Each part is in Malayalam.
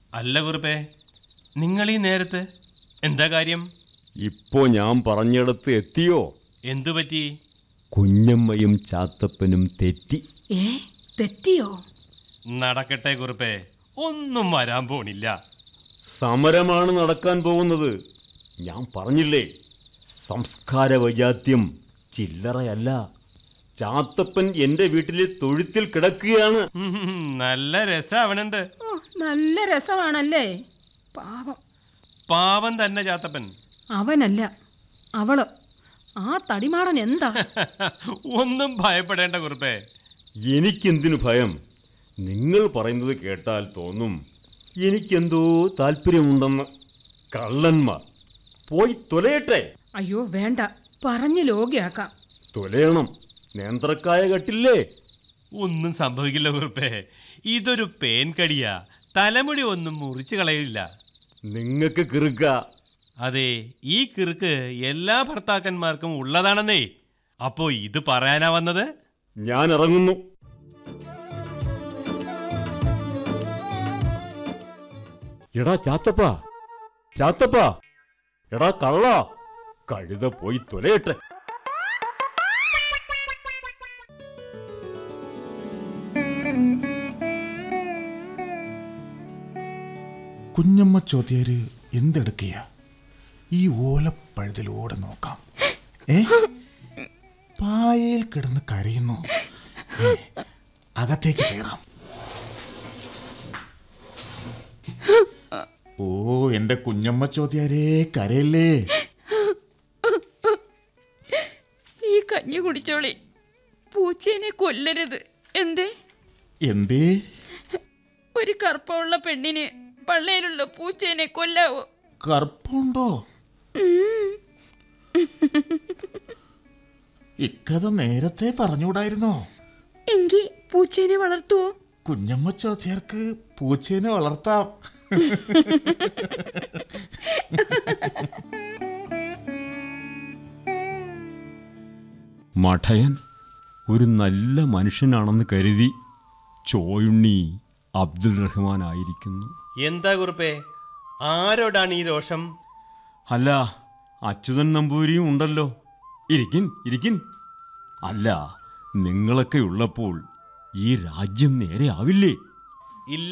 അല്ല കുറുപ്പേ നിങ്ങൾ ഈ നേരത്ത് എന്താ കാര്യം ഇപ്പോ ഞാൻ പറഞ്ഞിടത്ത് എത്തിയോ എന്തു പറ്റി കുഞ്ഞമ്മയും ചാത്തപ്പനും തെറ്റി ഏ തെറ്റിയോ നടക്കട്ടെ കുറുപ്പേ ഒന്നും വരാൻ പോണില്ല സമരമാണ് നടക്കാൻ പോകുന്നത് ഞാൻ പറഞ്ഞില്ലേ സംസ്കാര വൈജാത്യം ചില്ലറയല്ല ചാത്തപ്പൻ എൻ്റെ വീട്ടിലെ തൊഴുത്തിൽ കിടക്കുകയാണ് ഉം, നല്ല രസാവണുണ്ട് ഓ നല്ല രസമാണല്ലേ പാവം പാവം തന്നെ ചാത്തപ്പൻ അവനല്ല അവള് ആ തടിമാടൻ എന്താ ഒന്നും ഭയപ്പെടേണ്ട കുറുപ്പേ എനിക്കെന്തിനു ഭയം നിങ്ങൾ പറയുന്നത് കേട്ടാൽ തോന്നും എനിക്കെന്തോ താല്പര്യമുണ്ടെന്ന് കള്ളന്മാർ പോയി തൊലയട്ടെ അയ്യോ വേണ്ട പറഞ്ഞു ലോകിയാക്കാം തൊലയണം നേന്ത്രക്കായ കട്ടില്ലേ ഒന്നും സംഭവിക്കില്ല കുറുപ്പേ ഇതൊരു പേൻകടിയാ തലമുടി ഒന്നും മുറിച്ചു കളയില്ല നിങ്ങൾക്ക് കിറുക്ക അതെ ഈ കിറുക്ക് എല്ലാ ഭർത്താക്കന്മാർക്കും ഉള്ളതാണെന്നേ അപ്പോ ഇത് പറയാനാ വന്നത് ഞാൻ ഇറങ്ങുന്നു എടാ ചാത്തപ്പ ചാത്തപ്പ എടാ കള്ള കഴുത പോയി തൊലയട്ടെ കുഞ്ഞമ്മ ചോദ്യര് എന്തെടുക്കുക ഈ ഓലപ്പഴുതിലൂടെ നോക്കാം ഏ പായയിൽ കിടന്ന് കരയുന്നു ഏ, അകത്തേക്ക് കയറാം ഓ എന്റെ കുഞ്ഞമ്മ ചോദ്യാരേ കരയല്ലേ ഈ കഞ്ഞി കുടിച്ചോളി പൂച്ചേനെ കൊല്ലരുത് എന്തേ എന്തേ ഒരു കറുപ്പമുള്ള പെണ്ണിന് പള്ളയിലുള്ള പൂച്ചേനെ കൊല്ലാവോ കറുപ്പുണ്ടോ ഇക്കഥ നേരത്തെ പറഞ്ഞുകൂടായിരുന്നോ എങ്കി പൂച്ചേനെ വളർത്തുവോ കുഞ്ഞമ്മ ചോദ്യർക്ക് പൂച്ചേനെ വളർത്താം മഠയൻ ഒരു നല്ല മനുഷ്യനാണെന്ന് കരുതി ചോയുണ്ണി അബ്ദുൽ റഹ്മാൻ ആയിരിക്കുന്നു എന്താ കുറുപ്പേ ആരോടാണ് ഈ രോഷം അല്ല അച്യുതൻ നമ്പൂരിയും ഉണ്ടല്ലോ ഇരിക്കിൻ ഇരിക്കിൻ അല്ല നിങ്ങളൊക്കെ ഉള്ളപ്പോൾ ഈ രാജ്യം നേരെ ആവില്ലേ ഇല്ല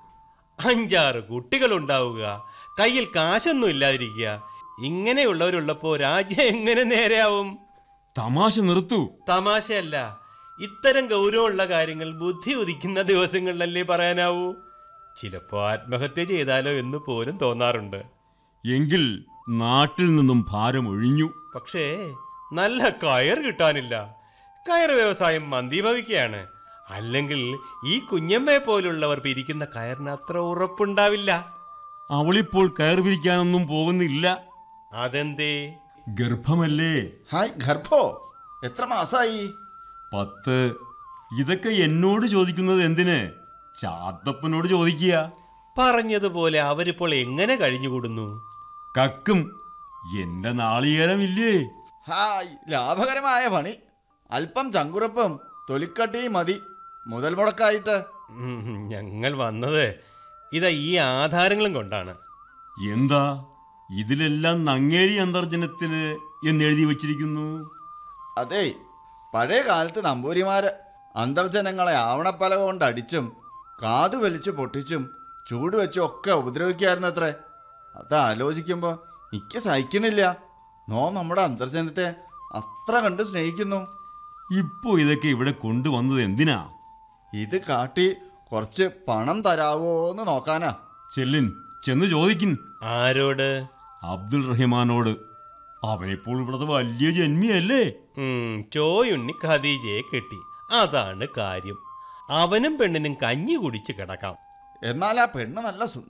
അഞ്ചാറ് കുട്ടികളുണ്ടാവുക കയ്യിൽ കാശൊന്നും ഇല്ലാതിരിക്കുക ഇങ്ങനെയുള്ളവരുള്ളപ്പോ രാജ്യം എങ്ങനെ നേരെയാവും തമാശ നിർത്തു തമാശയല്ല ഇത്തരം ഗൗരവമുള്ള കാര്യങ്ങൾ ബുദ്ധി ഉദിക്കുന്ന ദിവസങ്ങളിലല്ലേ പറയാനാവൂ ചിലപ്പോ ആത്മഹത്യ ചെയ്താലോ എന്ന് പോലും തോന്നാറുണ്ട് എങ്കിൽ നാട്ടിൽ നിന്നും ഭാരം ഒഴിഞ്ഞു പക്ഷേ നല്ല കയർ കിട്ടാനില്ല കയർ വ്യവസായം മന്ദീഭവിക്കുകയാണ് അല്ലെങ്കിൽ ഈ കുഞ്ഞമ്മയെ പോലുള്ളവർ പിരിക്കുന്ന കയറിന് അത്ര ഉറപ്പുണ്ടാവില്ല അവളിപ്പോൾ കയർ പിരിക്കാനൊന്നും പോകുന്നില്ല അതെന്തേ ഗർഭമല്ലേ ഹായ് ഗർഭോ എത്ര മാസായി പത്ത് ഇതൊക്കെ എന്നോട് ചോദിക്കുന്നത് എന്തിന് ചാത്തപ്പനോട് ചോദിക്കുക പറഞ്ഞതുപോലെ അവരിപ്പോൾ എങ്ങനെ കഴിഞ്ഞുകൂടുന്നു കക്കും എന്റെ നാളികേരമില്ലേ ഹായ് ലാഭകരമായ പണി അല്പം ചങ്കുറപ്പും തൊലിക്കട്ടിയും മതി മുതൽ മുടക്കായിട്ട് ഉം, ഞങ്ങൾ വന്നത് ഇതാ ഈ ആധാരങ്ങളും കൊണ്ടാണ് എന്താ ഇതിലെല്ലാം നങ്ങേരി അന്തർജനത്തിന് എന്നെഴുതി വച്ചിരിക്കുന്നു അതെ പഴയ കാലത്ത് നമ്പൂരിമാര് അന്തർജനങ്ങളെ ആവണപ്പലക കൊണ്ട് അടിച്ചും കാതു വലിച്ചു പൊട്ടിച്ചും ചൂട് വെച്ചും ഒക്കെ ഉപദ്രവിക്കായിരുന്നത്രേ അത് ആലോചിക്കുമ്പോൾ എനിക്ക് സഹിക്കണില്ല നോ നമ്മുടെ അന്തർജനത്തെ അത്ര കണ്ട് സ്നേഹിക്കുന്നു ഇപ്പോ ഇതൊക്കെ ഇവിടെ കൊണ്ടുവന്നത് എന്തിനാ ഇത് കാട്ടി കുറച്ച് പണം തരാവോ എന്ന് നോക്കാനാ ചെല്ലിൻ ചെന്ന് ചോദിക്കിൻ ആരോട് അബ്ദുൾ റഹ്മാനോട് അവനിപ്പോൾ ഇവിടുത്തെ വലിയ ജന്മിയല്ലേ ഉം, ചോയുണ്ണി ഖദീജയെ കെട്ടി അതാണ് കാര്യം അവനും പെണ്ണിനും കഞ്ഞി കുടിച്ച് കിടക്കാം എന്നാൽ ആ പെണ്ണ് നല്ല